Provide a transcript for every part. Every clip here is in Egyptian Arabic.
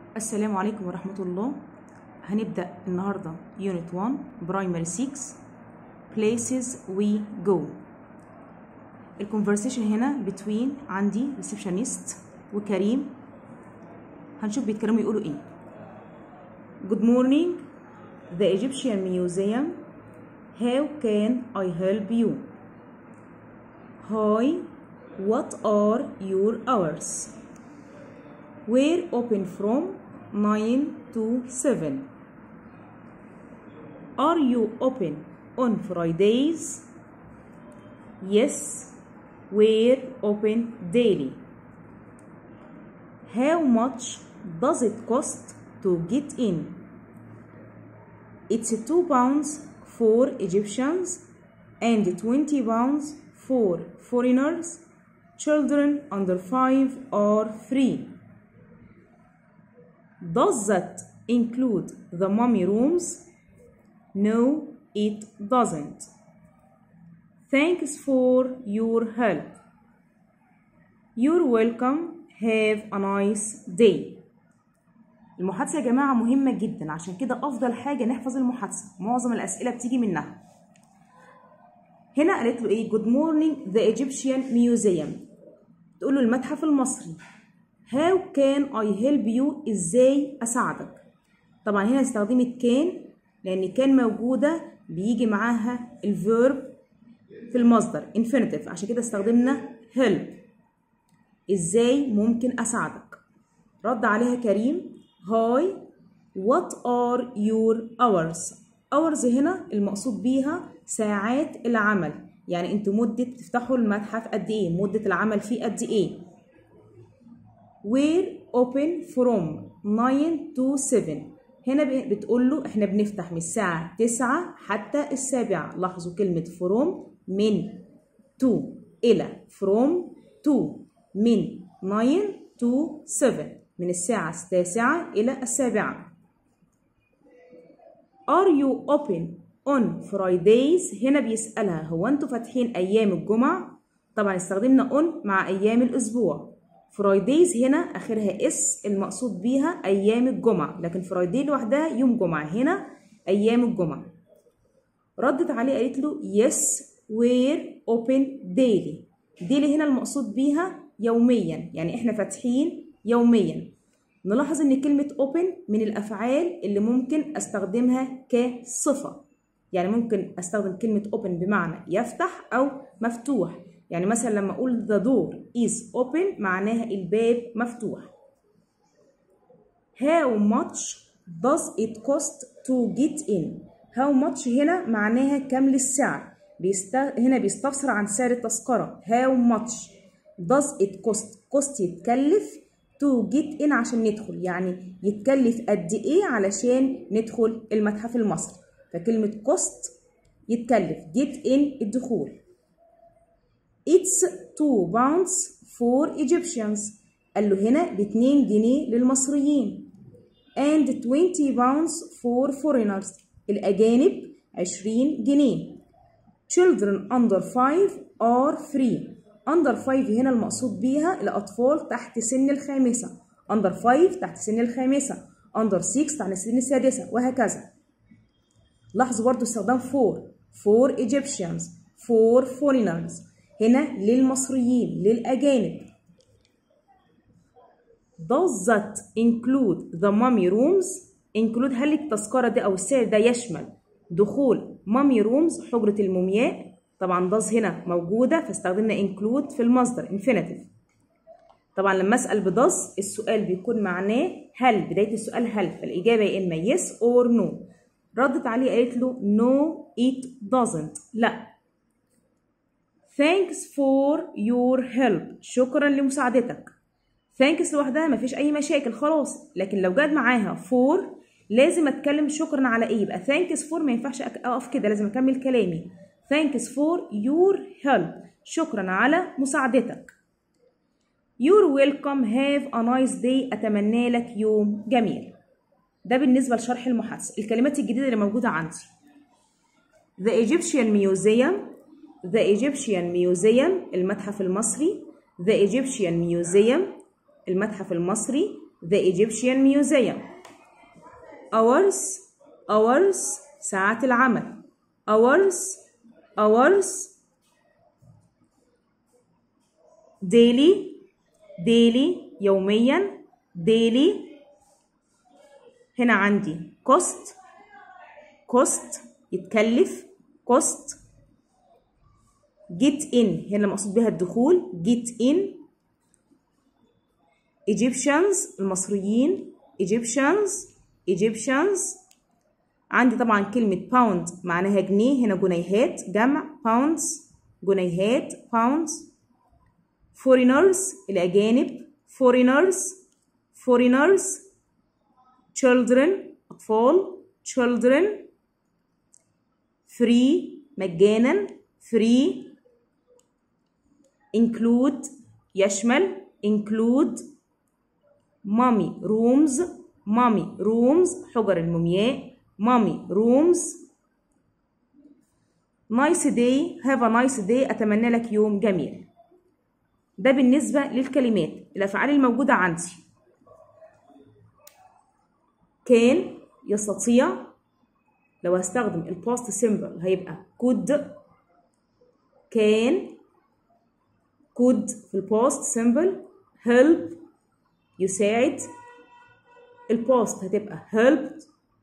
السلام عليكم ورحمة الله هنبدأ النهاردة Unit 1 Primary 6 Places we go الكونفرسيشن هنا between عندي receptionist وكريم هنشوف بيتكلموا يقولوا ايه Good morning the Egyptian Museum How can I help you? Hi what are your hours? We're open from 9 to 7. Are you open on Fridays? Yes, we're open daily. How much does it cost to get in? It's 2 pounds for Egyptians and 20 pounds for foreigners. Children under 5 are free. Does that include the mummy rooms? No, it doesn't. Thanks for your help. You're welcome. Have a nice day. المحادثة يا جماعة مهمة جدا عشان كده أفضل حاجة نحفظ المحادثة معظم الأسئلة بتيجي منها هنا قالت له إيه Good morning the Egyptian Museum تقول له المتحف المصري How can I help you ازاي اساعدك طبعا هنا استخدمت كان لان كان موجودة بيجي معاها الفيرب في المصدر infinitive عشان كده استخدمنا help ازاي ممكن اساعدك رد عليها كريم هاي what are your hours hours هنا المقصود بيها ساعات العمل يعني انتوا مدة تفتحوا المتحف قد ايه مدة العمل فيه قد ايه we're open from 9 to 7 هنا بتقول له احنا بنفتح من الساعة 9 حتى السابعة لاحظوا كلمة from من to إلى from to من 9 to 7 من الساعة التاسعة إلى السابعة Are you open on Fridays هنا بيسألها هو انتوا فاتحين أيام الجمعة طبعا استخدمنا on مع أيام الأسبوع فرايديز هنا اخرها اس المقصود بيها ايام الجمعه لكن فرايدي لوحدها يوم جمعه هنا ايام الجمعه ردت عليه قالت له يس وير اوبن ديلي ديلي هنا المقصود بيها يوميا يعني احنا فاتحين يوميا نلاحظ ان كلمه اوبن من الافعال اللي ممكن استخدمها كصفه يعني ممكن استخدم كلمه اوبن بمعنى يفتح او مفتوح يعني مثلا لما اقول the door is open معناها الباب مفتوح how much does it cost to get in how much هنا معناها كم للسعر بيست... هنا بيستفسر عن سعر التذكرة how much does it cost cost يتكلف to get in عشان ندخل يعني يتكلف قد ايه علشان ندخل المتحف المصري فكلمة cost يتكلف get in الدخول It's 2 pounds for Egyptians قال له هنا ب 2 جنيه للمصريين and 20 pounds for foreigners الأجانب 20 جنيه children under 5 are free under 5 هنا المقصود بيها الأطفال تحت سن الخامسة under 5 تحت سن الخامسة under 6 تحت سن السادسة وهكذا لاحظوا برضو استخدام for for Egyptians for foreigners هنا للمصريين للأجانب Does that include the mummy rooms? include هل التذكرة دي أو السعر ده يشمل دخول mummy rooms حجرة المومياء طبعا does هنا موجودة فاستخدمنا include في المصدر infinitive طبعا لما أسأل بدوز السؤال بيكون معناه هل بداية السؤال هل فالإجابة يا إما yes or no ردت عليه قالت له no it doesn't لا Thanks for your help شكرا لمساعدتك Thanks لوحدها مفيش أي مشاكل خلاص لكن لو جت معاها for لازم أتكلم شكرا على إيه يبقى thanks for ما ينفعش أقف كده لازم أكمل كلامي Thanks for your help شكرا على مساعدتك You're welcome have a nice day أتمنى لك يوم جميل ده بالنسبة لشرح المحادثة الكلمات الجديدة اللي موجودة عندي The Egyptian Museum The Egyptian Museum المتحف المصري The Egyptian Museum المتحف المصري the Egyptian Museum hours hours ساعات العمل hours hours daily daily يوميا daily هنا عندي cost cost يتكلف cost get in هنا مقصود بها الدخول get in Egyptians المصريين Egyptians Egyptians عندي طبعا كلمة pound معناها جنيه هنا جنيهات جمع pounds جنيهات pounds foreigners الأجانب foreigners foreigners children أطفال children free مجانا free include يشمل include mommy rooms mommy rooms حجر المومياء mommy rooms nice day have a nice day أتمنى لك يوم جميل ده بالنسبة للكلمات الأفعال الموجودة عندي كان يستطيع لو هستخدم الباست سيمبل هيبقى could كان could في الباست سيمبل help يساعد الباست هتبقى helped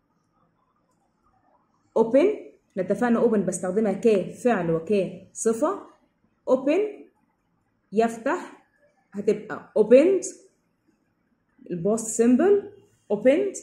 open اتفقنا open بستخدمها كفعل وكصفة open يفتح هتبقى opened الباست سيمبل opened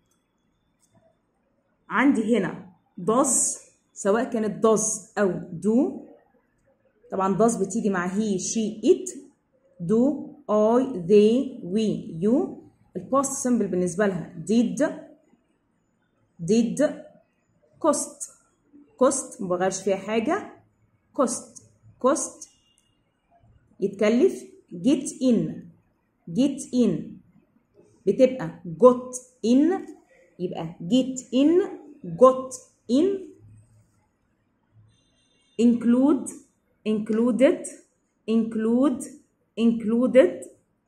عندي هنا does سواء كانت does أو do طبعا does بتيجي مع he she it do I they we you الباست سيمبل بالنسبة لها did did cost cost مبغيرش فيها حاجة cost cost يتكلف get in get in بتبقى got in يبقى get in got in include included include included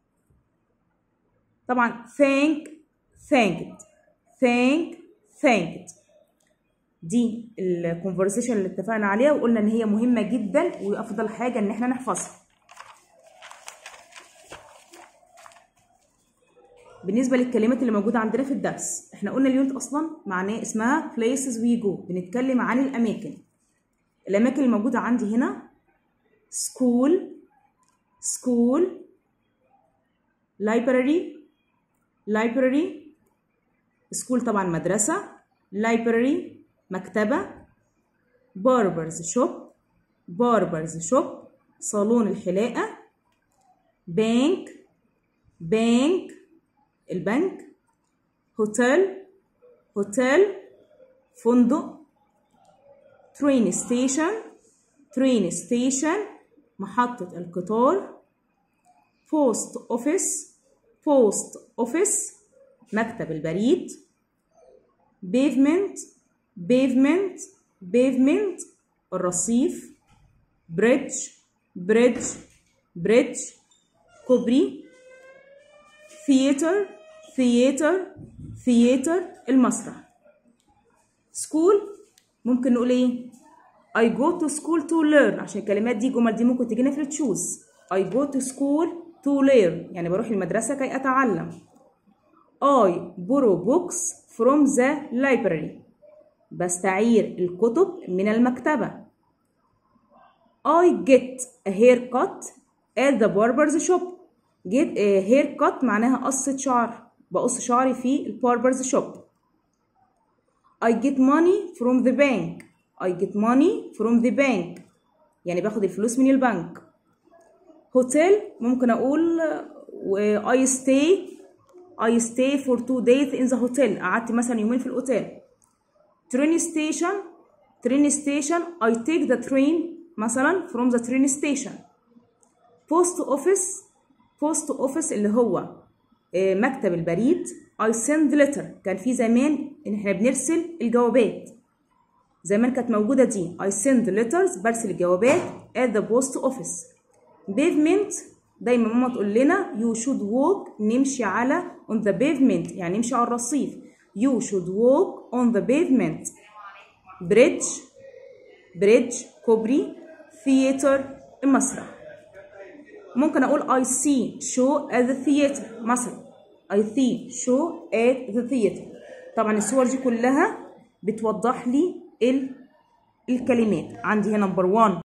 طبعا thank thanked thank thanked دي الكونفرسيشن اللي اتفقنا عليها وقلنا ان هي مهمه جدا وافضل حاجه ان احنا نحفظها بالنسبه للكلمات اللي موجوده عندنا في الدرس احنا قلنا اليونت اصلا معناه اسمها places we go بنتكلم عن الاماكن الاماكن الموجوده عندي هنا school school library library school طبعا مدرسه library مكتبة باربرز شوب باربرز شوب صالون الحلاقة بانك بانك البنك هوتيل هوتيل فندق ترين ستيشن ترين ستيشن محطة القطار بوست اوفيس بوست اوفيس مكتب البريد بيفمنت pavement pavement الرصيف bridge bridge bridge كوبري theater theater theater المسرح school ممكن نقول ايه I go to school to learn عشان الكلمات دي الجمل دي ممكن تجينا في التشوز I go to school to learn يعني بروح المدرسة كي أتعلم I borrow books from the library بستعير الكتب من المكتبة I get a haircut at the barber's shop get a haircut معناها قصة شعر بقص شعري في الباربرز شوب I get money from the bank I get money from the bank يعني باخد الفلوس من البنك هوتيل ممكن أقول I stay I stay for two days in the hotel قعدت مثلا يومين في الأوتيل train station train station I take the train مثلا from the train station post office post office اللي هو مكتب البريد I send letter كان في زمان ان احنا بنرسل الجوابات زمان كانت موجودة دي I send letters برسل الجوابات at the post office pavement دايما ماما تقول لنا you should walk نمشي على on the pavement يعني نمشي على الرصيف you should walk on the pavement bridge bridge كوبري theater المسرح ممكن اقول I see show at the theater مثلا I see show at the theater طبعا الصور دي كلها بتوضح لي ال- الكلمات عندي هنا نمبر 1